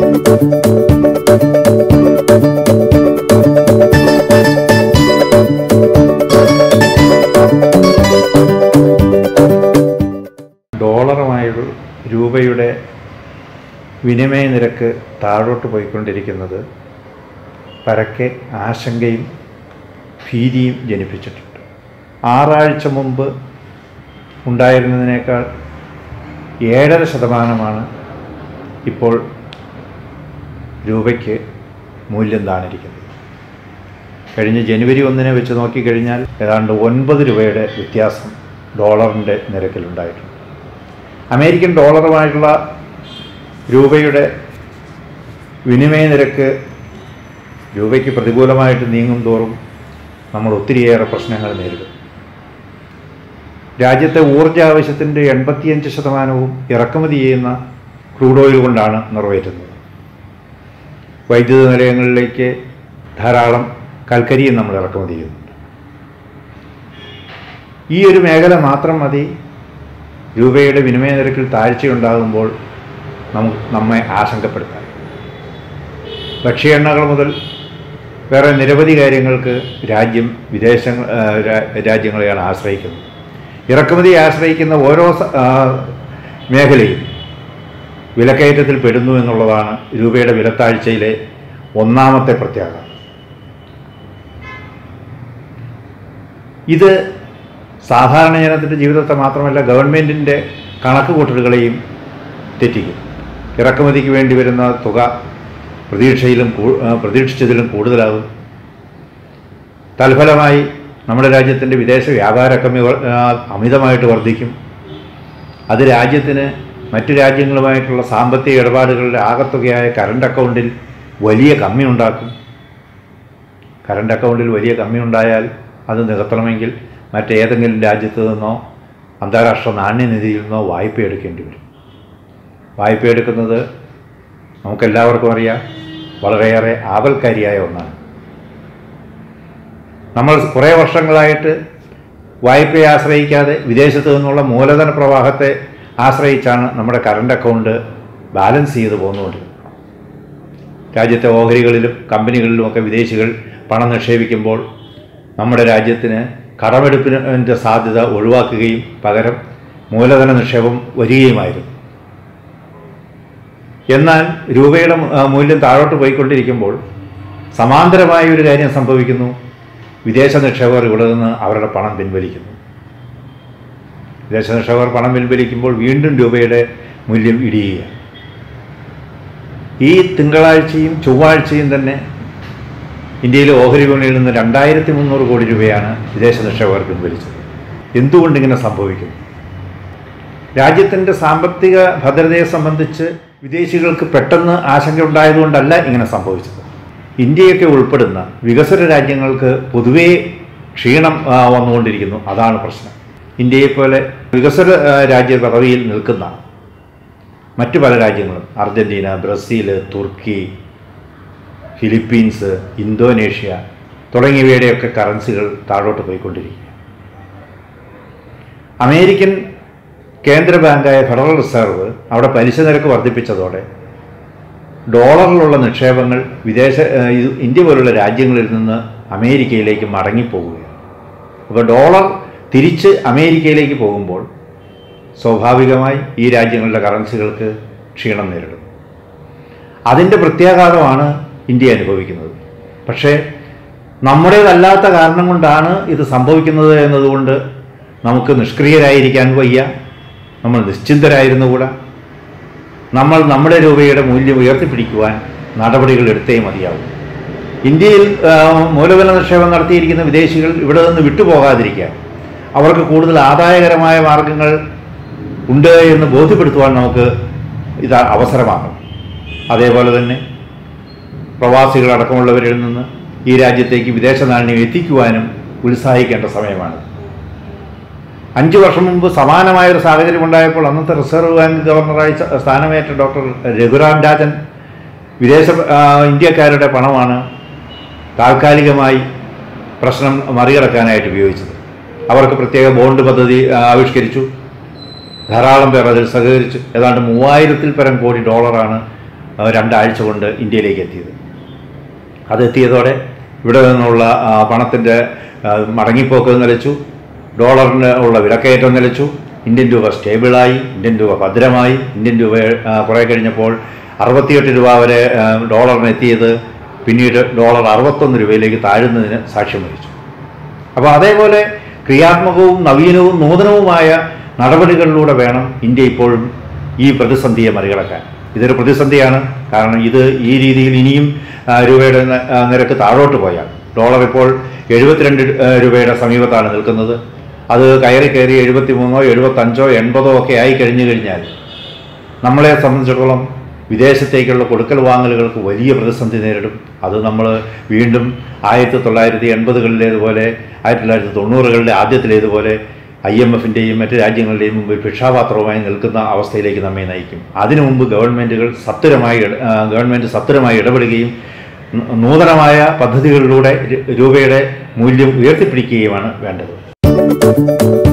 ഡോളറുമായൊരു രൂപയുടെ വിനിമയ നിരക്ക് താഴോട്ട് പോയിക്കൊണ്ടിരിക്കുന്നത് പരക്കെ ആശങ്കയും ഭീതിയും ജനിപ്പിച്ചിട്ടുണ്ട് ആറാഴ്ച മുമ്പ് ഉണ്ടായിരുന്നതിനേക്കാൾ ഏഴര ശതമാനമാണ് ഇപ്പോൾ രൂപയ്ക്ക് മൂല്യം താണിരിക്കുന്നത് കഴിഞ്ഞ ജനുവരി ഒന്നിനെ വെച്ച് നോക്കിക്കഴിഞ്ഞാൽ ഏതാണ്ട് ഒൻപത് രൂപയുടെ വ്യത്യാസം ഡോളറിൻ്റെ നിരക്കിലുണ്ടായിട്ടുണ്ട് അമേരിക്കൻ ഡോളറുമായിട്ടുള്ള രൂപയുടെ വിനിമയ നിരക്ക് രൂപയ്ക്ക് പ്രതികൂലമായിട്ട് നീങ്ങും തോറും നമ്മൾ ഒത്തിരിയേറെ പ്രശ്നങ്ങൾ നേരിടും രാജ്യത്തെ ഊർജ ആവശ്യത്തിൻ്റെ എൺപത്തിയഞ്ച് ശതമാനവും ഇറക്കുമതി ചെയ്യുന്ന ക്രൂഡ് ഓയിൽ കൊണ്ടാണ് നിറവേറ്റുന്നത് വൈദ്യുത നിലയങ്ങളിലേക്ക് ധാരാളം കൽക്കരിയും നമ്മൾ ഇറക്കുമതി ചെയ്യുന്നുണ്ട് ഈ ഒരു മേഖല മാത്രം മതി രൂപയുടെ വിനിമയ നിരക്കിൽ താഴ്ചയുണ്ടാകുമ്പോൾ നമുക്ക് നമ്മെ ആശങ്കപ്പെടുത്താൻ ഭക്ഷ്യ എണ്ണകൾ മുതൽ വേറെ നിരവധി കാര്യങ്ങൾക്ക് രാജ്യം വിദേശ ആ, രാ- രാജ്യങ്ങളെയാണ് ആശ്രയിക്കുന്നത് ഇറക്കുമതി ആശ്രയിക്കുന്ന ഓരോ സ- ആ, മേഖലയും വിലക്കയറ്റത്തിൽ പെടുന്നു എന്നുള്ളതാണ് രൂപയുടെ വിലത്താഴ്ചയിലെ ഒന്നാമത്തെ പ്രത്യേകത ഇത് സാധാരണ ജനത്തിൻ്റെ ജീവിതത്തെ മാത്രമല്ല ഗവൺമെൻറ്റിൻ്റെ കണക്കുകൂട്ടലുകളെയും തെറ്റിക്കും ഇറക്കുമതിക്ക് വേണ്ടി വരുന്ന തുക പ്രതീക്ഷയിലും കൂ- ആ, പ്രതീക്ഷിച്ചതിലും കൂടുതലാകും തൽഫലമായി നമ്മുടെ രാജ്യത്തിൻ്റെ വിദേശ വ്യാപാരക്കമ്മി വർ- ആ, അമിതമായിട്ട് വർദ്ധിക്കും അത് രാജ്യത്തിന് മറ്റു രാജ്യങ്ങളുമായിട്ടുള്ള സാമ്പത്തിക ഇടപാടുകളുടെ ആകത്തുകയായ കറണ്ട് അക്കൗണ്ടിൽ വലിയ കമ്മി ഉണ്ടാക്കും കറണ്ട് അക്കൗണ്ടിൽ വലിയ കമ്മി ഉണ്ടായാൽ അത് നികത്തണമെങ്കിൽ മറ്റേതെങ്കിലും രാജ്യത്ത് നിന്നോ അന്താരാഷ്ട്ര നാണ്യനിധിയിൽ നിന്നോ വായ്പ എടുക്കേണ്ടി വരും വായ്പ എടുക്കുന്നത് നമുക്കെല്ലാവർക്കും അറിയാം വളരെയേറെ ആപൽക്കാരിയായ ഒന്നാണ് നമ്മൾ കുറേ വർഷങ്ങളായിട്ട് വായ്പയെ ആശ്രയിക്കാതെ വിദേശത്ത് നിന്നുള്ള മൂലധന പ്രവാഹത്തെ ആശ്രയിച്ചാണ് നമ്മുടെ കറണ്ട് അക്കൗണ്ട് ബാലൻസ് ചെയ്ത് പോകുന്നുകൊണ്ടിരുന്നത് രാജ്യത്തെ ഓഹരികളിലും കമ്പനികളിലുമൊക്കെ വിദേശികൾ പണം നിക്ഷേപിക്കുമ്പോൾ നമ്മുടെ രാജ്യത്തിന് കടമെടുപ്പിൻ്റെ സാധ്യത ഒഴിവാക്കുകയും പകരം മൂലധന നിക്ഷേപം വരികയുമായിരുന്നു എന്നാൽ രൂപയുടെ ആ, മൂല്യം താഴോട്ട് പോയിക്കൊണ്ടിരിക്കുമ്പോൾ സമാന്തരമായ ഒരു കാര്യം സംഭവിക്കുന്നു വിദേശ നിക്ഷേപകർ ഇവിടെ നിന്ന് അവരുടെ പണം പിൻവലിക്കുന്നു വിദേശ നിക്ഷേപകർ പണം പിൻവലിക്കുമ്പോൾ വീണ്ടും രൂപയുടെ മൂല്യം ഇടിയുകയാണ് ഈ തിങ്കളാഴ്ചയും ചൊവ്വാഴ്ചയും തന്നെ ഇന്ത്യയിലെ ഓഹരി വിപണിയിൽ നിന്ന് രണ്ടായിരത്തി മുന്നൂറ് കോടി രൂപയാണ് വിദേശ നിക്ഷേപകർ പിൻവലിച്ചത് എന്തുകൊണ്ടിങ്ങനെ സംഭവിക്കുന്നു രാജ്യത്തിൻ്റെ സാമ്പത്തിക ഭദ്രതയെ സംബന്ധിച്ച് വിദേശികൾക്ക് പെട്ടെന്ന് ആശങ്ക ഉണ്ടായതുകൊണ്ടല്ല ഇങ്ങനെ സംഭവിച്ചത് ഇന്ത്യയൊക്കെ ഉൾപ്പെടുന്ന വികസ്വര രാജ്യങ്ങൾക്ക് പൊതുവേ ക്ഷീണം ആ, വന്നുകൊണ്ടിരിക്കുന്നു അതാണ് പ്രശ്നം ഇന്ത്യയെപ്പോലെ വികസ്വര ആ, രാജ്യ പദവിയിൽ നിൽക്കുന്ന മറ്റു പല രാജ്യങ്ങളും അർജൻറ്റീന ബ്രസീൽ തുർക്കി ഫിലിപ്പീൻസ് ഇന്തോനേഷ്യ തുടങ്ങിയവയുടെയൊക്കെ കറൻസികൾ താഴോട്ട് പോയിക്കൊണ്ടിരിക്കുക അമേരിക്കൻ കേന്ദ്ര ബാങ്കായ ഫെഡറൽ റിസർവ് അവിടെ പലിശ നിരക്ക് വർദ്ധിപ്പിച്ചതോടെ ഡോളറിലുള്ള നിക്ഷേപങ്ങൾ വിദേശ ഏഹ്, ഇത് ഇന്ത്യ പോലുള്ള രാജ്യങ്ങളിൽ നിന്ന് അമേരിക്കയിലേക്ക് മടങ്ങിപ്പോവുകയാണ് അപ്പോൾ ഡോളർ തിരിച്ച് അമേരിക്കയിലേക്ക് പോകുമ്പോൾ സ്വാഭാവികമായി ഈ രാജ്യങ്ങളുടെ കറൻസികൾക്ക് ക്ഷീണം നേരിടും അതിൻ്റെ പ്രത്യാഘാതമാണ് ഇന്ത്യ അനുഭവിക്കുന്നത് പക്ഷേ നമ്മുടേതല്ലാത്ത കാരണം കൊണ്ടാണ് ഇത് സംഭവിക്കുന്നത് എന്നതുകൊണ്ട് നമുക്ക് നിഷ്ക്രിയരായിരിക്കാൻ വയ്യ നമ്മൾ നിശ്ചിന്തരായിരുന്നുകൂടാ നമ്മൾ നമ്മുടെ രൂപയുടെ മൂല്യം ഉയർത്തിപ്പിടിക്കുവാൻ നടപടികൾ എടുത്തേ മതിയാവും ഇന്ത്യയിൽ ആ, മൂലധന നിക്ഷേപം നടത്തിയിരിക്കുന്ന വിദേശികൾ ഇവിടെ നിന്ന് വിട്ടുപോകാതിരിക്കാൻ അവർക്ക് കൂടുതൽ ആദായകരമായ മാർഗങ്ങൾ ഉണ്ട് എന്ന് ബോധ്യപ്പെടുത്തുവാൻ നമുക്ക് ഇത് അവസരമാക്കണം അതേപോലെ തന്നെ പ്രവാസികളടക്കമുള്ളവരിൽ നിന്ന് ഈ രാജ്യത്തേക്ക് വിദേശ നാണ്യം എത്തിക്കുവാനും ഉത്സാഹിക്കേണ്ട സമയമാണ് അഞ്ച് വർഷം മുമ്പ് സമാനമായൊരു സാഹചര്യം ഉണ്ടായപ്പോൾ അന്നത്തെ റിസർവ് ബാങ്ക് ഗവർണറായി സ- സ്ഥാനമേറ്റ ഡോക്ടർ രഘുറാം രാജൻ വിദേശ ആ, ഇന്ത്യക്കാരുടെ പണമാണ് താൽക്കാലികമായി പ്രശ്നം മറികടക്കാനായിട്ട് ഉപയോഗിച്ചത് അവർക്ക് പ്രത്യേക ബോണ്ട് പദ്ധതി ആ, ആവിഷ്കരിച്ചു ധാരാളം പേർ അതിൽ സഹകരിച്ചു ഏതാണ്ട് മൂവായിരത്തിൽ പരം കോടി ഡോളറാണ് ആ, രണ്ടാഴ്ച കൊണ്ട് ഇന്ത്യയിലേക്ക് എത്തിയത് അതെത്തിയതോടെ ഇവിടെ നിന്നുള്ള ആ, പണത്തിൻ്റെ ആ, മടങ്ങിപ്പോക്ക് നിലച്ചു ഡോളറിന് ഉള്ള വിലക്കയറ്റം നിലച്ചു ഇന്ത്യൻ രൂപ സ്റ്റേബിളായി ഇന്ത്യൻ രൂപ ഭദ്രമായി ഇന്ത്യൻ രൂപ ആ, കുറേ കഴിഞ്ഞപ്പോൾ അറുപത്തിയെട്ട് രൂപ വരെ ആ, ഡോളറിന് എത്തിയത് പിന്നീട് ഡോളർ അറുപത്തൊന്ന് രൂപയിലേക്ക് താഴുന്നതിന് സാക്ഷ്യം വഹിച്ചു അപ്പോൾ അതേപോലെ ക്രിയാത്മകവും നവീനവും നൂതനവുമായ നടപടികളിലൂടെ വേണം ഇന്ത്യ ഇപ്പോഴും ഈ പ്രതിസന്ധിയെ മറികടക്കാൻ ഇതൊരു പ്രതിസന്ധിയാണ് കാരണം ഇത് ഈ രീതിയിൽ ഇനിയും ആ, രൂപയുടെ ന- ആ, നിരക്ക് താഴോട്ട് പോയാൽ ഡോളർ ഇപ്പോൾ എഴുപത്തിരണ്ട് ആ, രൂപയുടെ സമീപത്താണ് നിൽക്കുന്നത് അത് കയറി കയറി എഴുപത്തി മൂന്നോ എഴുപത്തഞ്ചോ എൺപതോ ഒക്കെ ആയി കഴിഞ്ഞു കഴിഞ്ഞാൽ നമ്മളെ സംബന്ധിച്ചിടത്തോളം വിദേശത്തേക്കുള്ള കൊടുക്കൽ വാങ്ങലുകൾക്ക് വലിയ പ്രതിസന്ധി നേരിടും അത് നമ്മൾ വീണ്ടും ആയിരത്തി തൊള്ളായിരത്തി എൺപതുകളിലേതുപോലെ ആയിരത്തി തൊള്ളായിരത്തി തൊണ്ണൂറുകളിലെ ആദ്യത്തിലേതുപോലെ ഐ എം എഫിൻ്റെയും മറ്റ് രാജ്യങ്ങളുടെയും മുമ്പിൽ ഭിക്ഷാപാത്രവുമായി നിൽക്കുന്ന അവസ്ഥയിലേക്ക് നമ്മെ നയിക്കും അതിനു മുമ്പ് ഗവൺമെൻറ്റുകൾ സത്വരമായി ഇട- ആ, ഗവൺമെൻറ് സത്വരമായി ഇടപെടുകയും നൂ- നൂതനമായ പദ്ധതികളിലൂടെ രു- രൂപയുടെ മൂല്യം ഉയർത്തിപ്പിടിക്കുകയുമാണ് വേണ്ടത്